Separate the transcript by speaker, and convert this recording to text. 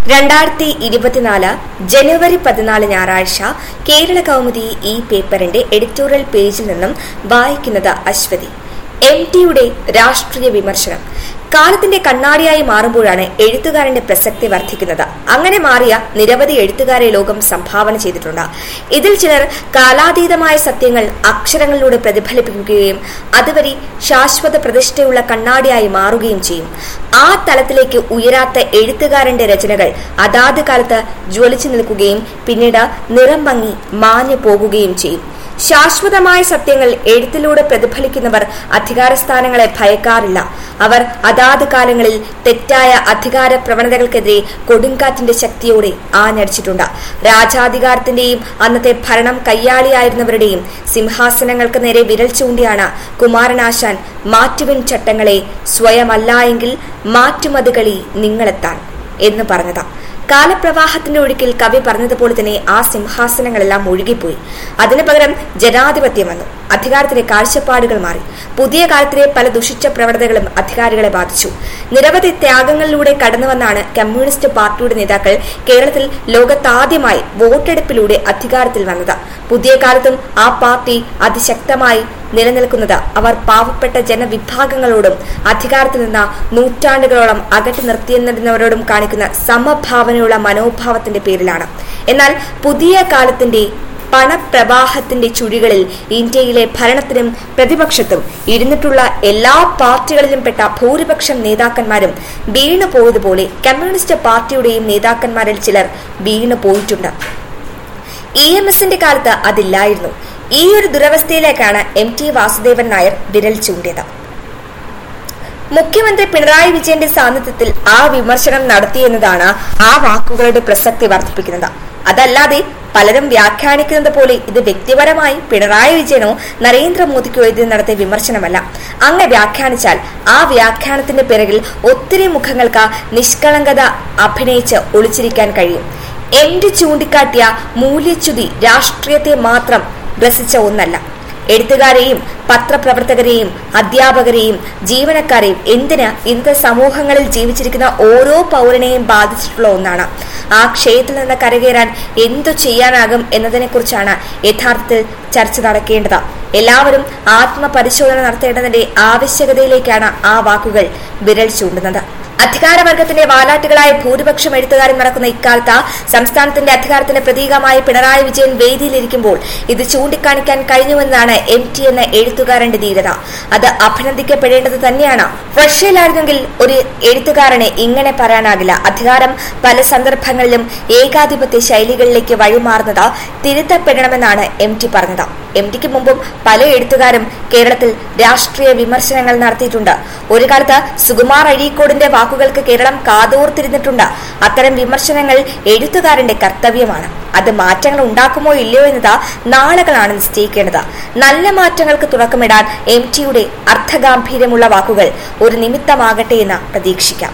Speaker 1: രണ്ടായിരത്തി ഇരുപത്തിനാല് ജനുവരി പതിനാല് ഞായറാഴ്ച കേരള കൗമുദി ഈ പേപ്പറിന്റെ എഡിറ്റോറിയൽ പേജിൽ നിന്നും വായിക്കുന്നത് അശ്വതി എം ടിയുടെ രാഷ്ട്രീയ വിമർശനം കാലത്തിന്റെ കണ്ണാടിയായി മാറുമ്പോഴാണ് എഴുത്തുകാരന്റെ പ്രസക്തി വർദ്ധിക്കുന്നത് അങ്ങനെ മാറിയ നിരവധി എഴുത്തുകാരെ ലോകം സംഭാവന ചെയ്തിട്ടുണ്ട് ഇതിൽ ചിലർ കാലാതീതമായ സത്യങ്ങൾ അക്ഷരങ്ങളിലൂടെ പ്രതിഫലിപ്പിക്കുകയും അതുവഴി ശാശ്വത പ്രതിഷ്ഠയുള്ള കണ്ണാടിയായി മാറുകയും ചെയ്യും ആ തലത്തിലേക്ക് ഉയരാത്ത എഴുത്തുകാരന്റെ രചനകൾ അതാത് കാലത്ത് ജ്വലിച്ചു നിൽക്കുകയും പിന്നീട് നിറം മങ്ങി മാഞ്ഞു പോകുകയും ചെയ്യും ശാശ്വതമായ സത്യങ്ങൾ എഴുത്തിലൂടെ പ്രതിഫലിക്കുന്നവർ അധികാരസ്ഥാനങ്ങളെ ഭയക്കാറില്ല അവർ അതാത് കാലങ്ങളിൽ തെറ്റായ അധികാര പ്രവണതകൾക്കെതിരെ കൊടുങ്കാറ്റിന്റെ ശക്തിയോടെ ആഞ്ഞടിച്ചിട്ടുണ്ട് രാജാധികാരത്തിന്റെയും അന്നത്തെ ഭരണം കയ്യാളിയായിരുന്നവരുടെയും സിംഹാസനങ്ങൾക്ക് നേരെ വിരൽ ചൂണ്ടിയാണ് കുമാരനാശാൻ മാറ്റുവിൻ ചട്ടങ്ങളെ സ്വയമല്ല എങ്കിൽ മാറ്റുമതുകളി നിങ്ങളെത്താൻ എന്ന് പറഞ്ഞതാ കാലപ്രവാഹത്തിന്റെ ഒഴുക്കിൽ കവി പറഞ്ഞതുപോലെ തന്നെ ആ സിംഹാസനങ്ങളെല്ലാം ഒഴുകിപ്പോയി അതിനു പകരം ജനാധിപത്യം വന്നു അധികാരത്തിന്റെ കാഴ്ചപ്പാടുകൾ മാറി പുതിയ കാലത്തിലെ പല ദുഷിച്ച പ്രവണതകളും അധികാരികളെ ബാധിച്ചു നിരവധി ത്യാഗങ്ങളിലൂടെ കടന്നുവന്നാണ് കമ്മ്യൂണിസ്റ്റ് പാർട്ടിയുടെ നേതാക്കൾ കേരളത്തിൽ ലോകത്താദ്യമായി വോട്ടെടുപ്പിലൂടെ അധികാരത്തിൽ വന്നത് പുതിയ കാലത്തും ആ പാർട്ടി അതിശക്തമായി നിലനിൽക്കുന്നത് അവർ പാവപ്പെട്ട ജനവിഭാഗങ്ങളോടും അധികാരത്തിൽ നിന്ന് നൂറ്റാണ്ടുകളോളം അകറ്റി നിർത്തിയെന്നവരോടും കാണിക്കുന്ന സമഭാവനയുള്ള മനോഭാവത്തിന്റെ പേരിലാണ് എന്നാൽ പുതിയ കാലത്തിന്റെ പണപ്രവാഹത്തിന്റെ ചുഴികളിൽ ഇന്ത്യയിലെ ഭരണത്തിനും പ്രതിപക്ഷത്തും ഇരുന്നിട്ടുള്ള എല്ലാ പാർട്ടികളിലും പെട്ട ഭൂരിപക്ഷം നേതാക്കന്മാരും വീണു പോയതുപോലെ കമ്മ്യൂണിസ്റ്റ് പാർട്ടിയുടെയും നേതാക്കന്മാരിൽ ചിലർ വീണു പോയിട്ടുണ്ട് ഇ എം എസിന്റെ കാലത്ത് അതില്ലായിരുന്നു ഈ ഒരു ദുരവസ്ഥയിലേക്കാണ് എം ടി വാസുദേവൻ നായർ വിരൽ ചൂണ്ടിയത് മുഖ്യമന്ത്രി പിണറായി വിജയന്റെ സാന്നിധ്യത്തിൽ ആ വിമർശനം നടത്തിയെന്നതാണ് ആ വാക്കുകളുടെ പ്രസക്തി വർദ്ധിപ്പിക്കുന്നത് അതല്ലാതെ പലരും വ്യാഖ്യാനിക്കുന്നത് പോലെ ഇത് വ്യക്തിപരമായി പിണറായി വിജയനോ നരേന്ദ്രമോദിക്കോ എതിരെ നടത്തിയ വിമർശനമല്ല അങ്ങനെ വ്യാഖ്യാനിച്ചാൽ ആ വ്യാഖ്യാനത്തിന്റെ പിറകിൽ ഒത്തിരി മുഖങ്ങൾക്ക് നിഷ്കളങ്കത അഭിനയിച്ച് ഒളിച്ചിരിക്കാൻ കഴിയും എം ഡി ചൂണ്ടിക്കാട്ടിയ മൂല്യച്യുതി രാഷ്ട്രീയത്തെ മാത്രം ഗ്രസിച്ച ഒന്നല്ല എഴുത്തുകാരെയും പത്രപ്രവർത്തകരെയും അധ്യാപകരെയും ജീവനക്കാരെയും എന്തിന് ഇന്നത്തെ സമൂഹങ്ങളിൽ ജീവിച്ചിരിക്കുന്ന ഓരോ പൗരനെയും ബാധിച്ചിട്ടുള്ള ഒന്നാണ് ആ ക്ഷയത്തിൽ നിന്ന് കരകയറാൻ എന്തു ചെയ്യാനാകും എന്നതിനെക്കുറിച്ചാണ് യഥാർത്ഥത്തിൽ ചർച്ച നടക്കേണ്ടത് എല്ലാവരും ആത്മപരിശോധന നടത്തേണ്ടതിന്റെ ആവശ്യകതയിലേക്കാണ് ആ വാക്കുകൾ വിരൽ ചൂണ്ടുന്നത് അധികാരവർഗത്തിന്റെ വാലാട്ടുകളായ ഭൂരിപക്ഷം എഴുത്തുകാരും നടക്കുന്ന ഇക്കാലത്ത് സംസ്ഥാനത്തിന്റെ അധികാരത്തിന്റെ പ്രതീകമായി പിണറായി വിജയൻ വേദിയിലിരിക്കുമ്പോൾ ഇത് ചൂണ്ടിക്കാണിക്കാൻ കഴിഞ്ഞുവെന്നാണ് എം ടി എന്ന എഴുത്തുകാരന്റെ ധീരത അത് അഭിനന്ദിക്കപ്പെടേണ്ടത് തന്നെയാണ് റഷ്യയിലായിരുന്നെങ്കിൽ ഒരു എഴുത്തുകാരനെ ഇങ്ങനെ പറയാനാകില്ല അധികാരം പല സന്ദർഭങ്ങളിലും ഏകാധിപത്യ ശൈലികളിലേക്ക് വഴിമാറുന്നത് തിരുത്തപ്പെടണമെന്നാണ് എം ടി പറഞ്ഞത് എം ടിക്ക് മുമ്പും പല എഴുത്തുകാരും കേരളത്തിൽ രാഷ്ട്രീയ വിമർശനങ്ങൾ നടത്തിയിട്ടുണ്ട് ഒരു കാലത്ത് സുകുമാർ അഴീക്കോടിന്റെ വാക്കുകൾക്ക് കേരളം കാതോർത്തിരുന്നിട്ടുണ്ട് അത്തരം വിമർശനങ്ങൾ എഴുത്തുകാരന്റെ കർത്തവ്യമാണ് അത് മാറ്റങ്ങൾ ഉണ്ടാക്കുമോ ഇല്ലയോ എന്നത് നാളുകളാണ് നിശ്ചയിക്കേണ്ടത് നല്ല മാറ്റങ്ങൾക്ക് തുടക്കമിടാൻ എം ടിയുടെ അർത്ഥഗാംഭീര്യമുള്ള വാക്കുകൾ ഒരു നിമിത്തമാകട്ടെ എന്ന് പ്രതീക്ഷിക്കാം